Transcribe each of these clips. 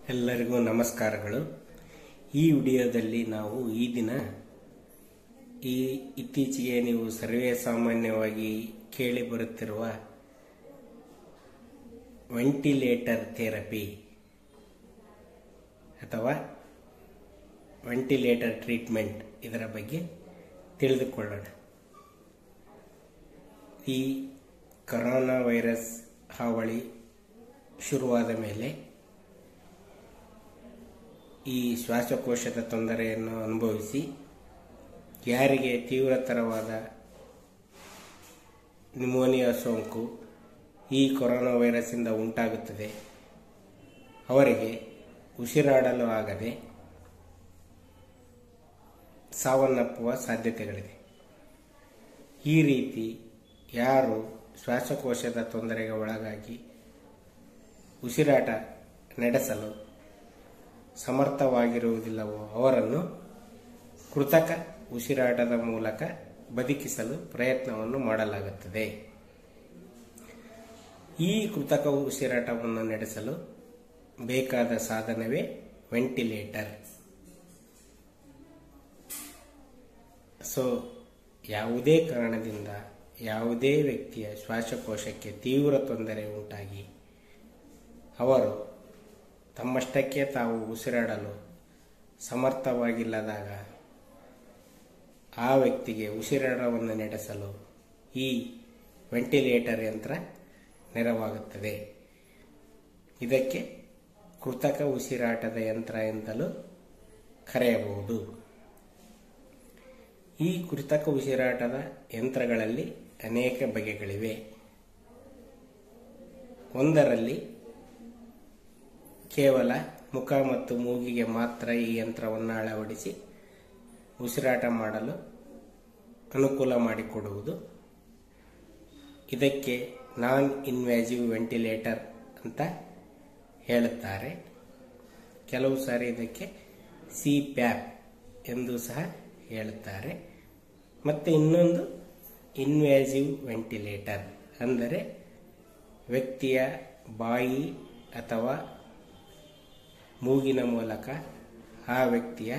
ಎಲ್ಲರಿಗೂ ನಮಸ್ಕಾರಗಳು ಈ ವಿಡಿಯೋದಲ್ಲಿ ನಾವು ಈ ದಿನ ಈ ಇತ್ತೀಚೆಗೆ ನೀವು ಸರ್ವೇ ಸಾಮಾನ್ಯವಾಗಿ ಕೇಳಿ ಬರುತ್ತಿರುವ ವೆಂಟಿಲೇಟರ್ ಥೆರಪಿ ಅಥವಾ ವೆಂಟಿಲೇಟರ್ ಟ್ರೀಟ್ಮೆಂಟ್ ಇದರ ಬಗ್ಗೆ ತಿಳಿದುಕೊಳ್ಳೋಣ ಈ ಕರೋನಾ ವೈರಸ್ ಹಾವಳಿ ಶುರುವಾದ ಮೇಲೆ ಈ ಶ್ವಾಸಕೋಶದ ತೊಂದರೆಯನ್ನು ಅನುಭವಿಸಿ ಯಾರಿಗೆ ತೀವ್ರತರವಾದ ನ್ಯುಮೋನಿಯಾ ಸೋಂಕು ಈ ಕೊರೋನಾ ವೈರಸ್ಸಿಂದ ಉಂಟಾಗುತ್ತದೆ ಅವರಿಗೆ ಉಸಿರಾಡಲು ಆಗದೆ ಸಾವನ್ನಪ್ಪುವ ಸಾಧ್ಯತೆಗಳಿದೆ ಈ ರೀತಿ ಯಾರು ಶ್ವಾಸಕೋಶದ ತೊಂದರೆಗೆ ಒಳಗಾಗಿ ಉಸಿರಾಟ ನಡೆಸಲು ಸಮರ್ಥವಾಗಿರುವುದಿಲ್ಲವೋ ಅವರನ್ನು ಕೃತಕ ಉಸಿರಾಟದ ಮೂಲಕ ಬದುಕಿಸಲು ಪ್ರಯತ್ನವನ್ನು ಮಾಡಲಾಗುತ್ತದೆ ಈ ಕೃತಕ ಉಸಿರಾಟವನ್ನು ನಡೆಸಲು ಬೇಕಾದ ಸಾಧನವೇ ವೆಂಟಿಲೇಟರ್ ಸೊ ಯಾವುದೇ ಕಾರಣದಿಂದ ಯಾವುದೇ ವ್ಯಕ್ತಿಯ ಶ್ವಾಸಕೋಶಕ್ಕೆ ತೀವ್ರ ತೊಂದರೆ ಉಂಟಾಗಿ ಅವರು ತಮ್ಮಷ್ಟಕ್ಕೆ ತಾವು ಉಸಿರಾಡಲು ಸಮರ್ಥವಾಗಿಲ್ಲದಾಗ ಆ ವ್ಯಕ್ತಿಗೆ ಉಸಿರಾಟವನ್ನು ನಡೆಸಲು ಈ ವೆಂಟಿಲೇಟರ್ ಯಂತ್ರ ನೆರವಾಗುತ್ತದೆ ಇದಕ್ಕೆ ಕೃತಕ ಉಸಿರಾಟದ ಯಂತ್ರ ಎಂದಲೂ ಕರೆಯಬಹುದು ಈ ಕೃತಕ ಉಸಿರಾಟದ ಯಂತ್ರಗಳಲ್ಲಿ ಅನೇಕ ಬಗೆಗಳಿವೆ ಒಂದರಲ್ಲಿ ಕೇವಲ ಮುಖ ಮತ್ತು ಮೂಗಿಗೆ ಮಾತ್ರ ಈ ಯಂತ್ರವನ್ನು ಅಳವಡಿಸಿ ಉಸಿರಾಟ ಮಾಡಲು ಅನುಕೂಲ ಮಾಡಿಕೊಡುವುದು ಇದಕ್ಕೆ ನಾನ್ ಇನ್ವ್ಯಾಸಿವ್ ವೆಂಟಿಲೇಟರ್ ಅಂತ ಹೇಳುತ್ತಾರೆ ಕೆಲವು ಸಾರಿ ಇದಕ್ಕೆ ಸಿ ಪ್ಯಾಪ್ ಎಂದು ಸಹ ಹೇಳುತ್ತಾರೆ ಮತ್ತು ಇನ್ನೊಂದು ಇನ್ವ್ಯಾಸಿವ್ ವೆಂಟಿಲೇಟರ್ ಅಂದರೆ ವ್ಯಕ್ತಿಯ ಬಾಯಿ ಅಥವಾ ಮೂಗಿನ ಮೂಲಕ ಆ ವ್ಯಕ್ತಿಯ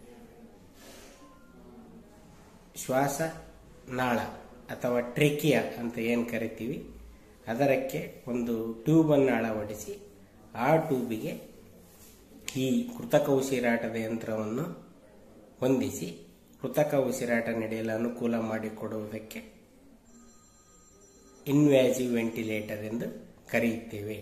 ಶ್ವಾಸ ನಾಳ ಅಥವಾ ಟ್ರೆಕಿಯ ಅಂತ ಏನು ಕರಿತೀವಿ ಅದರಕ್ಕೆ ಒಂದು ಟ್ಯೂಬನ್ನು ಅಳವಡಿಸಿ ಆ ಟ್ಯೂಬಿಗೆ ಈ ಕೃತಕ ಉಸಿರಾಟದ ಯಂತ್ರವನ್ನು ಹೊಂದಿಸಿ ಕೃತಕ ಉಸಿರಾಟ ನಡೆಯಲು ಅನುಕೂಲ ಮಾಡಿಕೊಡುವುದಕ್ಕೆ ಇನ್ವ್ಯಾಸಿವ್ ವೆಂಟಿಲೇಟರ್ ಎಂದು ಕರೆಯುತ್ತೇವೆ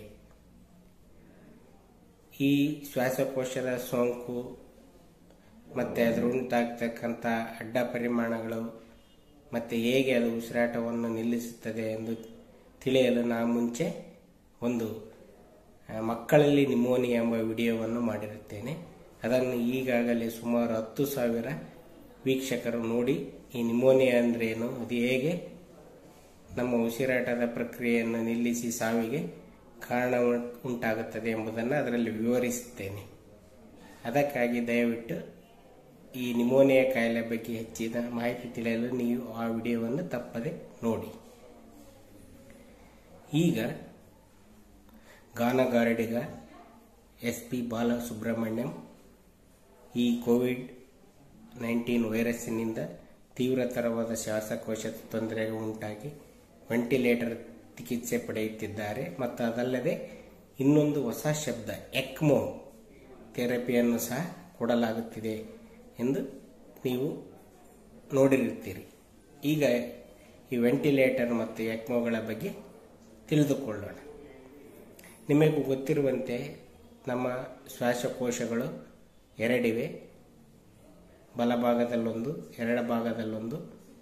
ಈ ಶ್ವಾಸಕೋಶದ ಸೋಂಕು ಮತ್ತು ಅದರ ಉಂಟಾಗ್ತಕ್ಕಂಥ ಅಡ್ಡ ಪರಿಮಾಣಗಳು ಮತ್ತು ಹೇಗೆ ಅದು ಉಸಿರಾಟವನ್ನು ನಿಲ್ಲಿಸುತ್ತದೆ ಎಂದು ತಿಳಿಯಲು ನಾನು ಮುಂಚೆ ಒಂದು ಮಕ್ಕಳಲ್ಲಿ ನಿಮೋನಿಯಾ ಎಂಬ ವಿಡಿಯೋವನ್ನು ಮಾಡಿರುತ್ತೇನೆ ಅದನ್ನು ಈಗಾಗಲೇ ಸುಮಾರು ಹತ್ತು ಸಾವಿರ ವೀಕ್ಷಕರು ನೋಡಿ ಈ ನಿಮೋನಿಯಾ ಅಂದರೆ ಏನು ಅದು ಹೇಗೆ ನಮ್ಮ ಉಸಿರಾಟದ ಪ್ರಕ್ರಿಯೆಯನ್ನು ನಿಲ್ಲಿಸಿ ಸಾವಿಗೆ ಕಾರಣ ಉಂಟಾಗುತ್ತದೆ ಎಂಬುದನ್ನು ಅದರಲ್ಲಿ ವಿವರಿಸುತ್ತೇನೆ ಅದಕ್ಕಾಗಿ ದಯವಿಟ್ಟು ಈ ನಿಮೋನಿಯಾ ಕಾಯಿಲೆ ಬಗ್ಗೆ ಹೆಚ್ಚಿನ ಮಾಹಿತಿ ತಿಳಿಯಲು ನೀವು ಆ ವಿಡಿಯೋವನ್ನು ತಪ್ಪದೆ ನೋಡಿ ಈಗ ಗಾನಗಾರಡಿಗ ಎಸ್ ಪಿ ಬಾಲಸುಬ್ರಹ್ಮಣ್ಯಂ ಈ ಕೋವಿಡ್ ನೈನ್ಟೀನ್ ವೈರಸ್ಸಿನಿಂದ ತೀವ್ರತರವಾದ ಶ್ವಾಸಕೋಶದ ತೊಂದರೆಗೆ ಉಂಟಾಗಿ ವೆಂಟಿಲೇಟರ್ ಚಿಕಿತ್ಸೆ ಪಡೆಯುತ್ತಿದ್ದಾರೆ ಮತ್ತು ಅದಲ್ಲದೆ ಇನ್ನೊಂದು ಹೊಸ ಶಬ್ದ ಎಕ್ಮೋ ಥೆರಪಿಯನ್ನು ಸಹ ಕೊಡಲಾಗುತ್ತಿದೆ ಎಂದು ನೀವು ನೋಡಿರುತ್ತೀರಿ ಈಗ ಈ ವೆಂಟಿಲೇಟರ್ ಮತ್ತು ಎಕ್ಮೋಗಳ ಬಗ್ಗೆ ತಿಳಿದುಕೊಳ್ಳೋಣ ನಿಮಗೂ ಗೊತ್ತಿರುವಂತೆ ನಮ್ಮ ಶ್ವಾಸಕೋಶಗಳು ಎರಡಿವೆ ಬಲಭಾಗದಲ್ಲೊಂದು ಎಡ ಭಾಗದಲ್ಲೊಂದು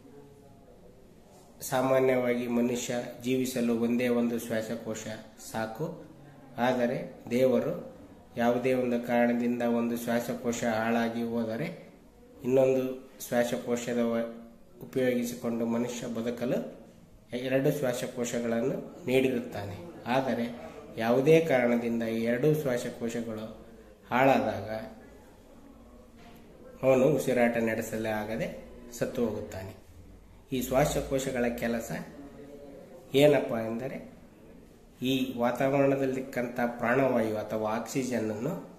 ಸಾಮಾನ್ಯವಾಗಿ ಮನುಷ್ಯ ಜೀವಿಸಲು ಒಂದೇ ಒಂದು ಶ್ವಾಸಕೋಶ ಸಾಕು ಆದರೆ ದೇವರು ಯಾವುದೇ ಒಂದು ಕಾರಣದಿಂದ ಒಂದು ಶ್ವಾಸಕೋಶ ಹಾಳಾಗಿ ಹೋದರೆ ಇನ್ನೊಂದು ಶ್ವಾಸಕೋಶದ ಉಪಯೋಗಿಸಿಕೊಂಡು ಮನುಷ್ಯ ಬದುಕಲು ಎರಡು ಶ್ವಾಸಕೋಶಗಳನ್ನು ನೀಡಿರುತ್ತಾನೆ ಆದರೆ ಯಾವುದೇ ಕಾರಣದಿಂದ ಈ ಎರಡೂ ಶ್ವಾಸಕೋಶಗಳು ಹಾಳಾದಾಗ ಅವನು ಉಸಿರಾಟ ನಡೆಸಲೇ ಆಗದೆ ಸತ್ತು ಹೋಗುತ್ತಾನೆ ಈ ಶ್ವಾಸಕೋಶಗಳ ಕೆಲಸ ಏನಪ್ಪ ಎಂದರೆ ಈ ವಾತಾವರಣದಲ್ಲಿಕ್ಕಂಥ ಪ್ರಾಣವಾಯು ಅಥವಾ ಆಕ್ಸಿಜನ್ ಅನ್ನು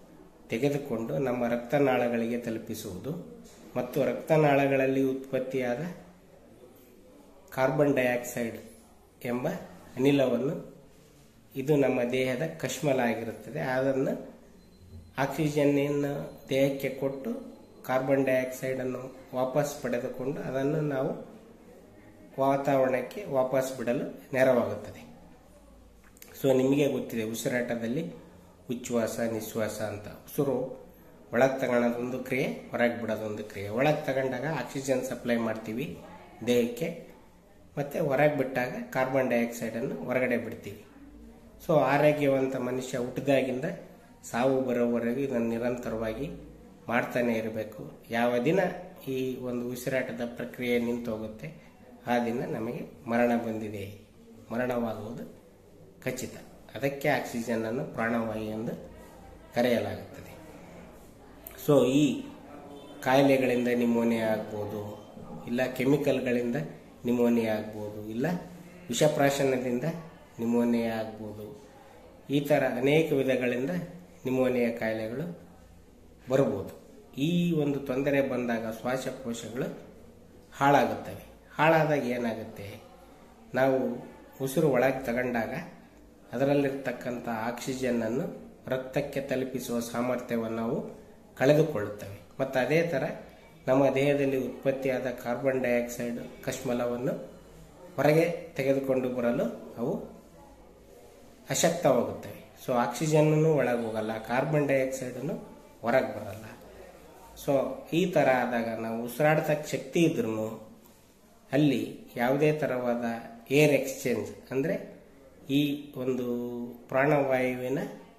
ತೆಗೆದುಕೊಂಡು ನಮ್ಮ ರಕ್ತನಾಳಗಳಿಗೆ ತಲುಪಿಸುವುದು ಮತ್ತು ರಕ್ತನಾಳಗಳಲ್ಲಿ ಉತ್ಪತ್ತಿಯಾದ ಕಾರ್ಬನ್ ಡೈಆಕ್ಸೈಡ್ ಎಂಬ ಅನಿಲವನ್ನು ಇದು ನಮ್ಮ ದೇಹದ ಕಶ್ಮಲ ಆಗಿರುತ್ತದೆ ಅದನ್ನು ಆಕ್ಸಿಜನ್ನನ್ನು ದೇಹಕ್ಕೆ ಕೊಟ್ಟು ಕಾರ್ಬನ್ ಡೈಆಕ್ಸೈಡನ್ನು ವಾಪಸ್ ಪಡೆದುಕೊಂಡು ಅದನ್ನು ನಾವು ವಾತಾವರಣಕ್ಕೆ ವಾಪಸ್ ಬಿಡಲು ನೆರವಾಗುತ್ತದೆ ಸೊ ನಿಮಗೆ ಗೊತ್ತಿದೆ ಉಸಿರಾಟದಲ್ಲಿ ಉಚ್ಛ್ವಾಸ ನಿಶ್ವಾಸ ಅಂತ ಉಸಿರು ಒಳಗೆ ತಗೊಳ್ಳೋದೊಂದು ಕ್ರಿಯೆ ಹೊರಗೆ ಬಿಡೋದೊಂದು ಕ್ರಿಯೆ ಒಳಗೆ ತಗೊಂಡಾಗ ಆಕ್ಸಿಜನ್ ಸಪ್ಲೈ ಮಾಡ್ತೀವಿ ದೇಹಕ್ಕೆ ಮತ್ತು ಹೊರಗೆ ಬಿಟ್ಟಾಗ ಕಾರ್ಬನ್ ಡೈಆಕ್ಸೈಡನ್ನು ಹೊರಗಡೆ ಬಿಡ್ತೀವಿ ಸೊ ಆರೋಗ್ಯವಂತ ಮನುಷ್ಯ ಹುಟ್ಟಿದಾಗಿಂದ ಸಾವು ಬರೋವರೆಗೂ ಇದನ್ನು ನಿರಂತರವಾಗಿ ಮಾಡ್ತಾನೆ ಇರಬೇಕು ಯಾವ ದಿನ ಈ ಒಂದು ಉಸಿರಾಟದ ಪ್ರಕ್ರಿಯೆ ನಿಂತು ಹೋಗುತ್ತೆ ಆ ದಿನ ನಮಗೆ ಮರಣ ಬಂದಿದೆ ಮರಣವಾಗುವುದು ಖಚಿತ ಅದಕ್ಕೆ ಆಕ್ಸಿಜನ್ ಅನ್ನು ಪ್ರಾಣವಾಯು ಎಂದು ಕರೆಯಲಾಗುತ್ತದೆ ಸೊ ಈ ಕಾಯಿಲೆಗಳಿಂದ ನಿಮೋನಿಯಾ ಆಗ್ಬೋದು ಇಲ್ಲ ಕೆಮಿಕಲ್ಗಳಿಂದ ನಿಮೋನಿಯಾ ಆಗ್ಬೋದು ಇಲ್ಲ ವಿಷಪ್ರಾಶನದಿಂದ ನಿಮೋನಿಯಾ ಆಗ್ಬೋದು ಈ ಥರ ಅನೇಕ ವಿಧಗಳಿಂದ ನಿಮೋನಿಯಾ ಕಾಯಿಲೆಗಳು ಬರಬಹುದು ಈ ಒಂದು ತೊಂದರೆ ಬಂದಾಗ ಶ್ವಾಸಕೋಶಗಳು ಹಾಳಾಗುತ್ತವೆ ಹಾಳಾದಾಗ ಏನಾಗುತ್ತೆ ನಾವು ಉಸಿರು ಒಳಗೆ ತಗೊಂಡಾಗ ಅದರಲ್ಲಿರ್ತಕ್ಕಂಥ ಆಕ್ಸಿಜನ್ನನ್ನು ರಕ್ತಕ್ಕೆ ತಲುಪಿಸುವ ಸಾಮರ್ಥ್ಯವನ್ನು ನಾವು ಕಳೆದುಕೊಳ್ಳುತ್ತವೆ ಮತ್ತು ಅದೇ ಥರ ನಮ್ಮ ದೇಹದಲ್ಲಿ ಉತ್ಪತ್ತಿಯಾದ ಕಾರ್ಬನ್ ಡೈಆಕ್ಸೈಡ್ ಕಶ್ಮಲವನ್ನು ಹೊರಗೆ ತೆಗೆದುಕೊಂಡು ಬರಲು ಅವು ಅಶಕ್ತವಾಗುತ್ತವೆ ಸೊ ಆಕ್ಸಿಜನ್ನೂ ಒಳಗೆ ಹೋಗಲ್ಲ ಕಾರ್ಬನ್ ಡೈಆಕ್ಸೈಡನ್ನು ಹೊರಗೆ ಬರಲ್ಲ ಸೊ ಈ ಥರ ಆದಾಗ ನಾವು ಉಸಿರಾಡ್ತಕ್ಕ ಶಕ್ತಿ ಇದ್ರೂ ಅಲ್ಲಿ ಯಾವುದೇ ಥರವಾದ ಏರ್ ಎಕ್ಸ್ಚೇಂಜ್ ಅಂದರೆ ಈ ಒಂದು ಪ್ರಾಣವಾಯುವಿನ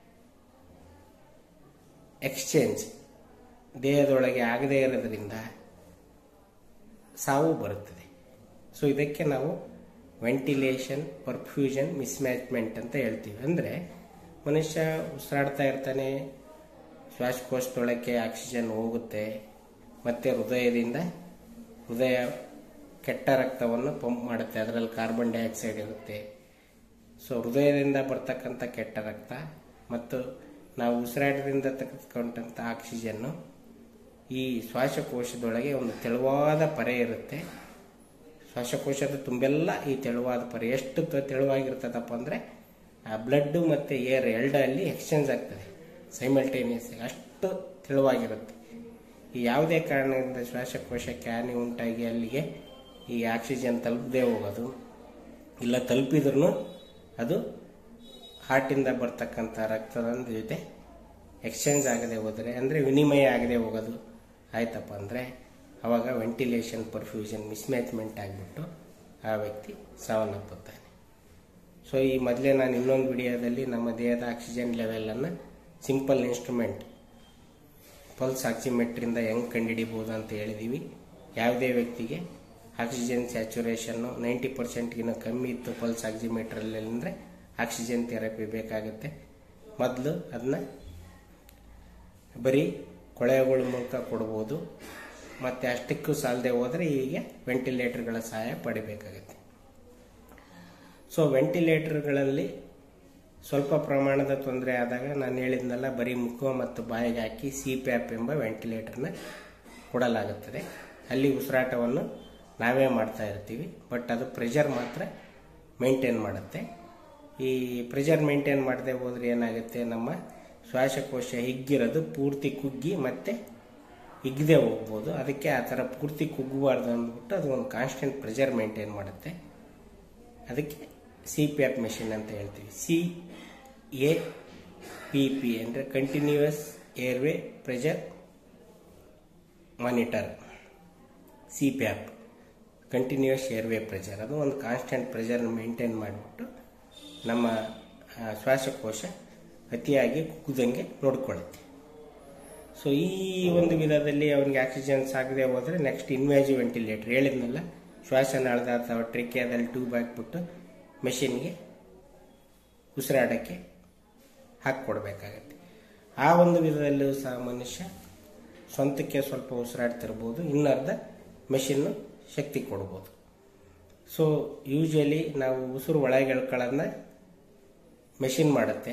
ಎಕ್ಸ್ಚೇಂಜ್ ದೇಹದೊಳಗೆ ಆಗದೇ ಇರೋದ್ರಿಂದ ಸಾವು ಬರುತ್ತದೆ ಸೊ ಇದಕ್ಕೆ ನಾವು ವೆಂಟಿಲೇಷನ್ ಪರ್ಫ್ಯೂಷನ್ ಮಿಸ್ಮ್ಯಾಚ್ಮೆಂಟ್ ಅಂತ ಹೇಳ್ತೀವಿ ಅಂದರೆ ಮನುಷ್ಯ ಉಸಿರಾಡ್ತಾ ಇರ್ತಾನೆ ಶ್ವಾಸಕೋಶದೊಳಕ್ಕೆ ಆಕ್ಸಿಜನ್ ಹೋಗುತ್ತೆ ಮತ್ತು ಹೃದಯದಿಂದ ಹೃದಯ ಕೆಟ್ಟ ರಕ್ತವನ್ನು ಪಂಪ್ ಮಾಡುತ್ತೆ ಅದರಲ್ಲಿ ಕಾರ್ಬನ್ ಡೈಆಕ್ಸೈಡ್ ಇರುತ್ತೆ ಸೊ ಹೃದಯದಿಂದ ಬರ್ತಕ್ಕಂಥ ಕೆಟ್ಟ ರಕ್ತ ಮತ್ತು ನಾವು ಉಸಿರಾಟದಿಂದ ತೆಗೆದುಕೊಂಡಂಥ ಆಕ್ಸಿಜನ್ನು ಈ ಶ್ವಾಸಕೋಶದೊಳಗೆ ಒಂದು ತೆಳುವಾದ ಪರೆ ಇರುತ್ತೆ ಶ್ವಾಸಕೋಶದ ತುಂಬೆಲ್ಲ ಈ ತೆಳುವಾದ ಪರೆ ಎಷ್ಟು ತ- ತೆಳುವಾಗಿರ್ತದಪ್ಪ ಅಂದರೆ ಆ ಬ್ಲಡ್ಡು ಮತ್ತು ಏರ್ ಎರಡಲ್ಲಿ ಎಕ್ಸ್ಚೇಂಜ್ ಆಗ್ತದೆ ಸೈಮಲ್ಟೇನಿಯಸ್ ಅಷ್ಟು ತೆಳುವಾಗಿರುತ್ತೆ ಈ ಯಾವುದೇ ಕಾರಣದಿಂದ ಶ್ವಾಸಕೋಶಕ್ಕೆ ಹಾನಿ ಉಂಟಾಗಿ ಅಲ್ಲಿಗೆ ಈ ಆಕ್ಸಿಜನ್ ತಲುಪದೇ ಹೋಗೋದು ಇಲ್ಲ ತಲುಪಿದ್ರೂ ಅದು ಹಾರ್ಟಿಂದ ಬರ್ತಕ್ಕಂಥ ರಕ್ತದ ಜೊತೆ ಎಕ್ಸ್ಚೇಂಜ್ ಆಗದೆ ಹೋದರೆ ಅಂದರೆ ವಿನಿಮಯ ಆಗದೆ ಹೋಗೋದು ಆಯ್ತಪ್ಪ ಅಂದರೆ ಅವಾಗ ವೆಂಟಿಲೇಷನ್ ಪರ್ಫ್ಯೂಷನ್ ಮಿಸ್ಮ್ಯಾಚ್ಮೆಂಟ್ ಆಗಿಬಿಟ್ಟು ಆ ವ್ಯಕ್ತಿ ಸಾವನ್ನಪ್ಪುತ್ತಾನೆ ಸೊ ಈ ಮೊದಲೇ ನಾನು ಇನ್ನೊಂದು ವಿಡಿಯೋದಲ್ಲಿ ನಮ್ಮ ದೇಹದ ಆಕ್ಸಿಜನ್ ಲೆವೆಲನ್ನು ಸಿಂಪಲ್ ಇನ್ಸ್ಟ್ರೂಮೆಂಟ್ ಪಲ್ಸ್ ಆಕ್ಸಿಮೆಟ್ರಿಂದ ಹೆಂಗೆ ಕಂಡುಹಿಡಿಬೋದು ಅಂತ ಹೇಳಿದ್ದೀವಿ ಯಾವುದೇ ವ್ಯಕ್ತಿಗೆ ಆಕ್ಸಿಜನ್ ಸ್ಯಾಚುರೇಷನ್ನು ನೈಂಟಿ ಪರ್ಸೆಂಟ್ಗಿಂತ ಕಮ್ಮಿ ಇತ್ತು ಪಲ್ಸ್ ಆಕ್ಸಿಮೀಟ್ರಲ್ಲಿ ಅಂದರೆ ಆಕ್ಸಿಜನ್ ಥೆರಪಿ ಬೇಕಾಗುತ್ತೆ ಮೊದಲು ಅದನ್ನ ಬರೀ ಕೊಳೆಗಳ ಮೂಲಕ ಕೊಡ್ಬೋದು ಮತ್ತು ಅಷ್ಟಕ್ಕೂ ಸಾಲದೆ ಹೋದರೆ ಹೀಗೆ ವೆಂಟಿಲೇಟರ್ಗಳ ಸಹಾಯ ಪಡಿಬೇಕಾಗುತ್ತೆ ಸೊ ವೆಂಟಿಲೇಟರ್ಗಳಲ್ಲಿ ಸ್ವಲ್ಪ ಪ್ರಮಾಣದ ತೊಂದರೆ ಆದಾಗ ನಾನು ಹೇಳಿದ್ನಲ್ಲ ಬರೀ ಮುಖ ಮತ್ತು ಬಾಯಿಗೆ ಹಾಕಿ ಸಿ ಪ್ಯಾಪ್ ಎಂಬ ವೆಂಟಿಲೇಟರ್ನ ಕೊಡಲಾಗುತ್ತದೆ ಅಲ್ಲಿ ಉಸಿರಾಟವನ್ನು ನಾವೇ ಮಾಡ್ತಾ ಇರ್ತೀವಿ ಬಟ್ ಅದು ಪ್ರೆಷರ್ ಮಾತ್ರ ಮೇಂಟೈನ್ ಮಾಡುತ್ತೆ ಈ ಪ್ರೆಷರ್ ಮೇಂಟೈನ್ ಮಾಡದೆ ಹೋದ್ರೆ ಏನಾಗುತ್ತೆ ನಮ್ಮ ಶ್ವಾಸಕೋಶ ಹಿಗ್ಗಿರೋದು ಪೂರ್ತಿ ಕುಗ್ಗಿ ಮತ್ತೆ ಹಿಗ್ಗದೆ ಹೋಗ್ಬೋದು ಅದಕ್ಕೆ ಆ ಥರ ಪೂರ್ತಿ ಕುಗ್ಗಬಾರ್ದು ಅಂದ್ಬಿಟ್ಟು ಅದು ಒಂದು ಕಾನ್ಸ್ಟೆಂಟ್ ಪ್ರೆಷರ್ ಮೇಂಟೈನ್ ಮಾಡುತ್ತೆ ಅದಕ್ಕೆ ಸಿ ಪಿ ಎಫ್ ಮೆಷಿನ್ ಅಂತ ಹೇಳ್ತೀವಿ ಸಿ ಎ ಪಿ ಪಿ ಅಂದರೆ continuous airway pressure monitor CPAP continuous airway pressure ಅದು ಒಂದು ಕಾನ್ಸ್ಟೆಂಟ್ ಪ್ರೆಷರ್ ಮೇಂಟೈನ್ ಮಾಡಿಬಿಟ್ಟು ನಮ್ಮ ಆ, ಶ್ವಾಸಕೋಶ ಅತಿಯಾಗಿ ಕುಗ್ದಂಗೆ ನೋಡ್ಕೊಳ್ಳುತ್ತೆ ಸೊ ಈ ಒಂದು ವಿಧದಲ್ಲಿ ಅವನಿಗೆ ಆಕ್ಸಿಜನ್ ಸಾಗದೆ ಹೋದರೆ ನೆಕ್ಸ್ಟ್ ಇನ್ವ್ಯಾಜಿ ವೆಂಟಿಲೇಟರ್ ಹೇಳಿದ್ನಲ್ಲ ಶ್ವಾಸನಾಳದ ಅಥವಾ ಟ್ರಿಕಿಯಾದಲ್ಲಿ ಟ್ಯೂಬ್ ಹಾಕ್ಬಿಟ್ಟು ಮೆಷಿನ್ಗೆ ಉಸಿರಾಡಕ್ಕೆ ಹಾಕ್ಕೊಡ್ಬೇಕಾಗತ್ತೆ ಆ ಒಂದು ವಿಧದಲ್ಲೂ ಸಹ ಮನುಷ್ಯ ಸ್ವಂತಕ್ಕೆ ಸ್ವಲ್ಪ ಉಸಿರಾಡ್ತಿರ್ಬೋದು ಇನ್ನರ್ಧ ಮೆಷಿನ್ನು ಶಕ್ತಿ ಕೊಡ್ಬೋದು ಸೊ ಯೂಶಲಿ ನಾವು ಉಸಿರು ಒಳಗೆ ಎಳ್ಕೊಳ್ಳೋದನ್ನ ಮೆಷಿನ್ ಮಾಡುತ್ತೆ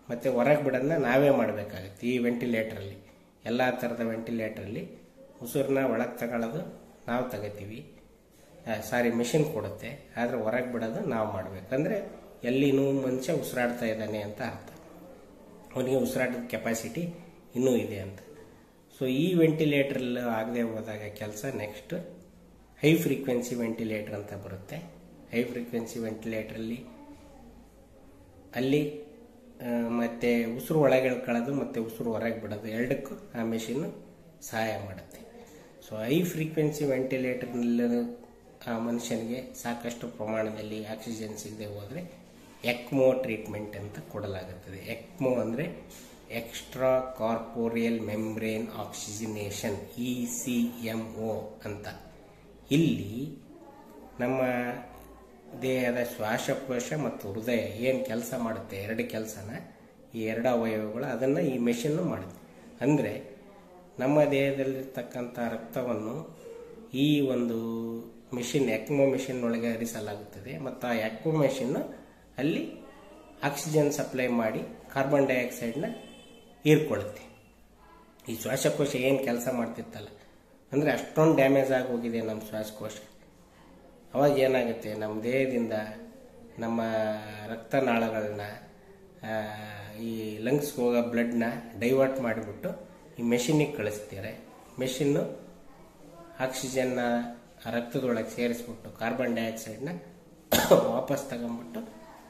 ಮತ್ತು ಹೊರಗೆ ಬಿಡೋದನ್ನ ನಾವೇ ಮಾಡಬೇಕಾಗುತ್ತೆ ಈ ವೆಂಟಿಲೇಟ್ರಲ್ಲಿ ಎಲ್ಲ ಥರದ ವೆಂಟಿಲೇಟ್ರಲ್ಲಿ ಉಸಿರನ್ನ ಒಳಗೆ ತಗೊಳ್ಳೋದು ನಾವು ತಗೋತೀವಿ ಸಾರಿ ಮಿಷಿನ್ ಕೊಡುತ್ತೆ ಆದರೆ ಹೊರಗೆ ಬಿಡೋದು ನಾವು ಮಾಡಬೇಕು ಅಂದರೆ ಎಲ್ಲಿನೂ ಮನುಷ್ಯ ಉಸಿರಾಡ್ತಾ ಇದ್ದಾನೆ ಅಂತ ಅರ್ಥ ಅವನಿಗೆ ಉಸಿರಾಟದ ಕೆಪಾಸಿಟಿ ಇನ್ನೂ ಇದೆ ಅಂತ ಸೊ ಈ ವೆಂಟಿಲೇಟ್ರಲ್ಲಿ ಆಗದೆ ಹೋದಾಗ ಕೆಲಸ ನೆಕ್ಸ್ಟ್ ಹೈ ಫ್ರೀಕ್ವೆನ್ಸಿ ವೆಂಟಿಲೇಟರ್ ಅಂತ ಬರುತ್ತೆ ಹೈ ಫ್ರೀಕ್ವೆನ್ಸಿ ವೆಂಟಿಲೇಟ್ರಲ್ಲಿ ಅಲ್ಲಿ ಆ, ಮತ್ತೆ ಉಸಿರು ಒಳಗೆ ಎಳ್ಕೊಳ್ಳೋದು ಮತ್ತು ಉಸಿರು ಹೊರಗೆ ಬಿಡೋದು ಎರಡಕ್ಕೂ ಆ ಮೆಷಿನ್ನು ಸಹಾಯ ಮಾಡುತ್ತೆ ಸೊ ಹೈ ಫ್ರೀಕ್ವೆನ್ಸಿ ವೆಂಟಿಲೇಟರ್ನಲ್ಲಿ ಆ ಮನುಷ್ಯನಿಗೆ ಸಾಕಷ್ಟು ಪ್ರಮಾಣದಲ್ಲಿ ಆಕ್ಸಿಜನ್ ಸಿಗದೆ ಹೋದರೆ ಎಕ್ಮೋ ಟ್ರೀಟ್ಮೆಂಟ್ ಅಂತ ಕೊಡಲಾಗುತ್ತದೆ ಎಕ್ಮೋ ಅಂದರೆ extra corporeal membrane oxygenation E C M O ಅಂತ ಇಲ್ಲಿ ನಮ್ಮ ದೇಹದ ಶ್ವಾಸಕೋಶ ಮತ್ತು ಹೃದಯ ಏನು ಕೆಲಸ ಮಾಡುತ್ತೆ ಎರಡು ಕೆಲಸನ ಈ ಎರಡು ಅವಯವಗಳು ಅದನ್ನು ಈ ಮೆಷಿನ್ನು ಮಾಡುತ್ತೆ ಅಂದರೆ ನಮ್ಮ ದೇಹದಲ್ಲಿರ್ತಕ್ಕಂಥ ರಕ್ತವನ್ನು ಈ ಒಂದು ಮಿಷಿನ್ ಎಕ್ಮೋ ಮಿಷಿನ್ ಒಳಗೆ ಹರಿಸಲಾಗುತ್ತದೆ ಮತ್ತು ಆ ಎಕ್ಮೋ ಮಿಷಿನ್ನು ಅಲ್ಲಿ ಆಕ್ಸಿಜನ್ ಸಪ್ಲೈ ಮಾಡಿ ಕಾರ್ಬನ್ ಡೈಆಕ್ಸೈಡ್ನ ಹೀರ್ಕೊಳ್ಳುತ್ತೆ ಈ ಶ್ವಾಸಕೋಶ ಏನು ಕೆಲಸ ಮಾಡ್ತಿತ್ತಲ್ಲ ಅಂದರೆ ಅಷ್ಟೊಂದು ಡ್ಯಾಮೇಜ್ ಆಗಿ ಹೋಗಿದೆ ನಮ್ಮ ಶ್ವಾಸಕೋಶ ಅವಾಗ ಏನಾಗುತ್ತೆ ನಮ್ಮ ದೇಹದಿಂದ ನಮ್ಮ ರಕ್ತನಾಳಗಳನ್ನ ಆ, ಈ ಲಂಗ್ಸ್ಗೆ ಹೋಗೋ ಬ್ಲಡ್ನ ಡೈವರ್ಟ್ ಮಾಡಿಬಿಟ್ಟು ಈ ಮೆಷಿನಿಗೆ ಕಳಿಸ್ತಾರೆ ಮೆಷಿನ್ನು ಆಕ್ಸಿಜನ್ನ ಆ ರಕ್ತದೊಳಗೆ ಸೇರಿಸ್ಬಿಟ್ಟು ಕಾರ್ಬನ್ ಡೈಆಕ್ಸೈಡ್ನ ವಾಪಸ್ ತಗೊಂಬಿಟ್ಟು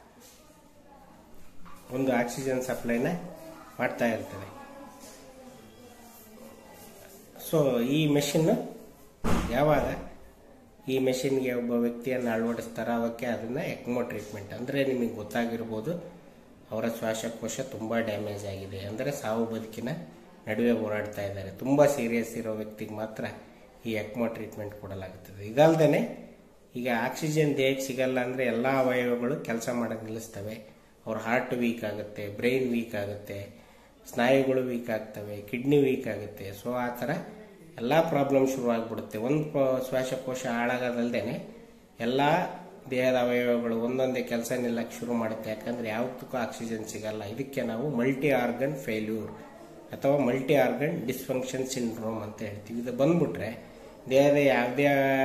ಒಂದು ಆಕ್ಸಿಜನ್ ಸಪ್ಲೈನ ಮಾಡ್ತಾ ಇರ್ತದೆ ಸೊ ಈ ಮೆಷಿನ್ ಯಾವಾಗ ಈ ಮೆಷಿನ್ಗೆ ಒಬ್ಬ ವ್ಯಕ್ತಿಯನ್ನು ಅಳವಡಿಸ್ತಾರೋ ಅವಕ್ಕೆ ಅದನ್ನು ಎಕ್ಮೋ ಟ್ರೀಟ್ಮೆಂಟ್ ಅಂದರೆ ನಿಮಗೆ ಗೊತ್ತಾಗಿರ್ಬೋದು ಅವರ ಶ್ವಾಸಕೋಶ ತುಂಬ ಡ್ಯಾಮೇಜ್ ಆಗಿದೆ ಅಂದರೆ ಸಾವು ಬದುಕಿನ ನಡುವೆ ಹೋರಾಡ್ತಾ ಇದ್ದಾರೆ ತುಂಬ ಸೀರಿಯಸ್ ಇರೋ ವ್ಯಕ್ತಿಗೆ ಮಾತ್ರ ಈ ಎಕ್ಮೋ ಟ್ರೀಟ್ಮೆಂಟ್ ಕೊಡಲಾಗುತ್ತದೆ ಇದಲ್ದೇ ಈಗ ಆಕ್ಸಿಜನ್ ದೇಹಕ್ಕೆ ಸಿಗಲ್ಲ ಅಂದರೆ ಎಲ್ಲ ಅವಯವಗಳು ಕೆಲಸ ಮಾಡೋದು ನಿಲ್ಲಿಸ್ತವೆ ಅವ್ರ ಹಾರ್ಟ್ ವೀಕ್ ಆಗುತ್ತೆ ಬ್ರೈನ್ ವೀಕ್ ಆಗುತ್ತೆ ಸ್ನಾಯುಗಳು ವೀಕ್ ಆಗ್ತವೆ ಕಿಡ್ನಿ ವೀಕ್ ಆಗುತ್ತೆ ಸೊ ಆ ಥರ ಎಲ್ಲ ಪ್ರಾಬ್ಲಮ್ ಶುರು ಆಗ್ಬಿಡುತ್ತೆ ಒಂದು ಪ- ಶ್ವಾಸಕೋಶ ಹಾಳಾಗೋದಲ್ದೇನೆ ಎಲ್ಲ ದೇಹದ ಅವಯವಗಳು ಒಂದೊಂದೇ ಕೆಲಸ ನಿಲ್ಲಕ್ಕೆ ಶುರು ಮಾಡುತ್ತೆ ಯಾಕಂದ್ರೆ ಯಾವತ್ತಕ್ಕೂ ಆಕ್ಸಿಜನ್ ಸಿಗಲ್ಲ ಇದಕ್ಕೆ ನಾವು ಮಲ್ಟಿ ಆರ್ಗನ್ ಫೇಲ್ಯೂರ್ ಅಥವಾ ಮಲ್ಟಿ ಆರ್ಗನ್ ಡಿಸ್ಫಂಕ್ಷನ್ ಸಿಂಡ್ರೋಮ್ ಅಂತ ಹೇಳ್ತೀವಿ ಇದು ಬಂದ್ಬಿಟ್ರೆ ದೇಹದ ಯಾವುದೇ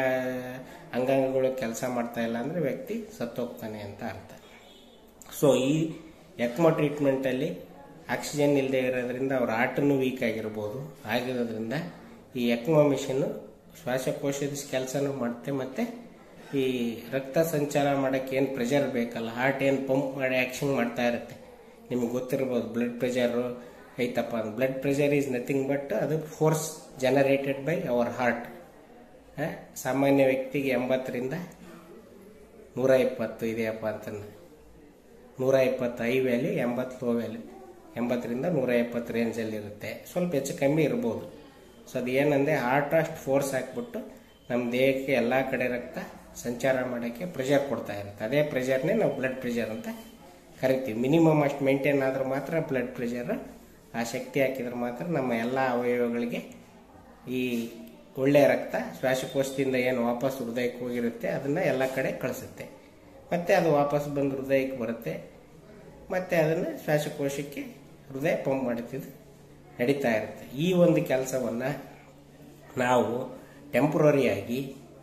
ಅಂಗಾಂಗಗಳು ಕೆಲಸ ಮಾಡ್ತಾ ಇಲ್ಲ ಅಂದರೆ ವ್ಯಕ್ತಿ ಸತ್ತೋಗ್ತಾನೆ ಅಂತ ಅರ್ಥ ಸೊ ಈ ಎಕ್ಮೋ ಟ್ರೀಟ್ಮೆಂಟಲ್ಲಿ ಆಕ್ಸಿಜನ್ ಇಲ್ಲದೆ ಇರೋದ್ರಿಂದ ಅವ್ರ ಹಾರ್ಟನ್ನು ವೀಕ್ ಆಗಿರ್ಬೋದು ಆಗಿರೋದ್ರಿಂದ ಈ ಎಕ್ಮೋ ಮಿಷಿನ್ನು ಶ್ವಾಸಕೋಶದ ಕೆಲಸನೂ ಮಾಡುತ್ತೆ ಮತ್ತು ಈ ರಕ್ತ ಸಂಚಾರ ಮಾಡೋಕ್ಕೆ ಏನು ಪ್ರೆಷರ್ ಬೇಕಲ್ಲ ಹಾರ್ಟ್ ಏನು ಪಂಪ್ ಮಾಡಿ ಆ್ಯಕ್ಷನ್ ಮಾಡ್ತಾ ಇರುತ್ತೆ ನಿಮಗೆ ಗೊತ್ತಿರ್ಬೋದು ಬ್ಲಡ್ ಪ್ರೆಷರು ಐತಪ್ಪ blood pressure is nothing but ಅದು force generated by our heart ಸಾಮಾನ್ಯ ವ್ಯಕ್ತಿಗೆ ಎಂಬತ್ತರಿಂದ ನೂರ ಇಪ್ಪತ್ತು ಇದೆಯಪ್ಪ ಅಂತಂದು ನೂರ ಇಪ್ಪತ್ತು ಹೈ ವ್ಯಾಲ್ಯೂ ಎಂಬತ್ತು ಲೋ ವ್ಯಾಲ್ಯೂ ಎಂಬತ್ತರಿಂದ ನೂರ ಎಪ್ಪತ್ತು ರೇಂಜಲ್ಲಿ ಇರುತ್ತೆ ಸ್ವಲ್ಪ ಹೆಚ್ಚು ಕಮ್ಮಿ ಇರ್ಬೋದು ಸೊ ಅದು ಏನಂದರೆ ಹಾರ್ಟ್ ಅಷ್ಟು ಫೋರ್ಸ್ ಹಾಕ್ಬಿಟ್ಟು ನಮ್ಮ ದೇಹಕ್ಕೆ ಎಲ್ಲ ಕಡೆ ರಕ್ತ ಸಂಚಾರ ಮಾಡೋಕ್ಕೆ ಪ್ರೆಷರ್ ಕೊಡ್ತಾ ಇರುತ್ತೆ ಅದೇ ಪ್ರೆಷರ್ನೇ ನಾವು ಬ್ಲಡ್ ಪ್ರೆಷರ್ ಅಂತ ಕರಿತೀವಿ ಮಿನಿಮಮ್ ಅಷ್ಟು ಮೇಂಟೈನ್ ಆದ್ರೆ ಮಾತ್ರ ಬ್ಲಡ್ ಪ್ರೆಷರ್ ಆ ಶಕ್ತಿ ಹಾಕಿದ್ರೆ ಮಾತ್ರ ನಮ್ಮ ಎಲ್ಲ ಅವಯವಗಳಿಗೆ ಈ ಒಳ್ಳೆಯ ರಕ್ತ ಶ್ವಾಸಕೋಶದಿಂದ ಏನು ವಾಪಸ್ ಹೃದಯಕ್ಕೆ ಹೋಗಿರುತ್ತೆ ಅದನ್ನು ಎಲ್ಲ ಕಡೆ ಕಳಿಸುತ್ತೆ ಮತ್ತೆ ಅದು ವಾಪಸ್ ಬಂದು ಹೃದಯಕ್ಕೆ ಬರುತ್ತೆ ಮತ್ತೆ ಅದನ್ನು ಶ್ವಾಸಕೋಶಕ್ಕೆ ಹೃದಯ ಪಂಪ್ ಮಾಡುತ್ತಿದ್ದು ನಡೀತಾ ಇರುತ್ತೆ ಈ ಒಂದು ಕೆಲಸವನ್ನು ನಾವು ಟೆಂಪ್ರರಿಯಾಗಿ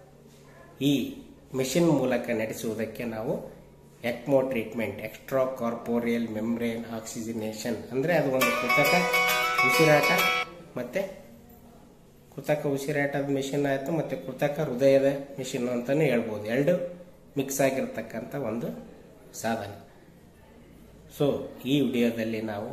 ಈ ಮಿಷಿನ್ ಮೂಲಕ ನಡೆಸುವುದಕ್ಕೆ ನಾವು ECMO treatment extra corporeal membrane oxygenation ಅಂದರೆ ಅದು ಒಂದು ಕೃತಕ ಉಸಿರಾಟ ಮತ್ತು ಕೃತಕ ಉಸಿರಾಟದ ಮಿಷಿನ್ ಆಯಿತು ಮತ್ತು ಕೃತಕ ಹೃದಯದ ಮಿಷಿನ್ ಅಂತಲೇ ಹೇಳ್ಬೋದು ಎರಡು ಮಿಕ್ಸ್ ಆಗಿರ್ತಕ್ಕಂಥ ಒಂದು ಸಾಧನ ಸೊ ಈ ವಿಡಿಯೋದಲ್ಲಿ ನಾವು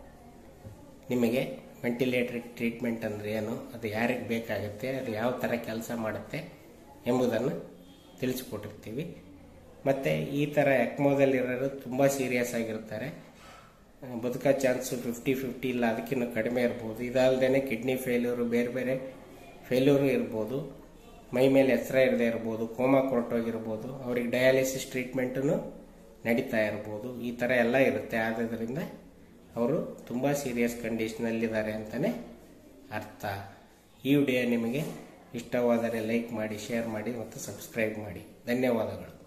ನಿಮಗೆ ವೆಂಟಿಲೇಟರ್ ಟ್ರೀಟ್ಮೆಂಟ್ ಅಂದರೆ ಏನು ಅದು ಯಾರಿಗೆ ಬೇಕಾಗುತ್ತೆ ಅದು ಯಾವ ಥರ ಕೆಲಸ ಮಾಡುತ್ತೆ ಎಂಬುದನ್ನು ತಿಳಿಸ್ಕೊಟ್ಟಿರ್ತೀವಿ ಮತ್ತು ಈ ಥರ ಎಕ್ಮೋದಲ್ಲಿರೋರು ತುಂಬ ಸೀರಿಯಸ್ ಆಗಿರ್ತಾರೆ ಬದುಕೋ ಚಾನ್ಸು ಫಿಫ್ಟಿ ಫಿಫ್ಟಿ ಇಲ್ಲ ಅದಕ್ಕಿಂತ ಕಡಿಮೆ ಇರ್ಬೋದು ಇದಲ್ದೇ ಕಿಡ್ನಿ ಫೇಲ್ಯೂರು ಬೇರೆ ಬೇರೆ ಫೇಲ್ಯೂರು ಇರ್ಬೋದು ಮೈ ಮೇಲೆ ಹೆಸರ ಇರದೇ ಇರ್ಬೋದು ಕೋಮಾ ಕೊರಟೋಗಿರ್ಬೋದು ಅವ್ರಿಗೆ ಡಯಾಲಿಸಿಸ್ ಟ್ರೀಟ್ಮೆಂಟೂ ನಡೀತಾ ಇರ್ಬೋದು ಈ ಥರ ಎಲ್ಲ ಇರುತ್ತೆ ಆದ್ದರಿಂದ ಅವರು ತುಂಬ ಸೀರಿಯಸ್ ಕಂಡೀಷನಲ್ಲಿದ್ದಾರೆ ಅಂತಲೇ ಅರ್ಥ ಈ ವಿಡಿಯೋ ನಿಮಗೆ ಇಷ್ಟವಾದರೆ ಲೈಕ್ ಮಾಡಿ ಶೇರ್ ಮಾಡಿ ಮತ್ತು ಸಬ್ಸ್ಕ್ರೈಬ್ ಮಾಡಿ ಧನ್ಯವಾದಗಳು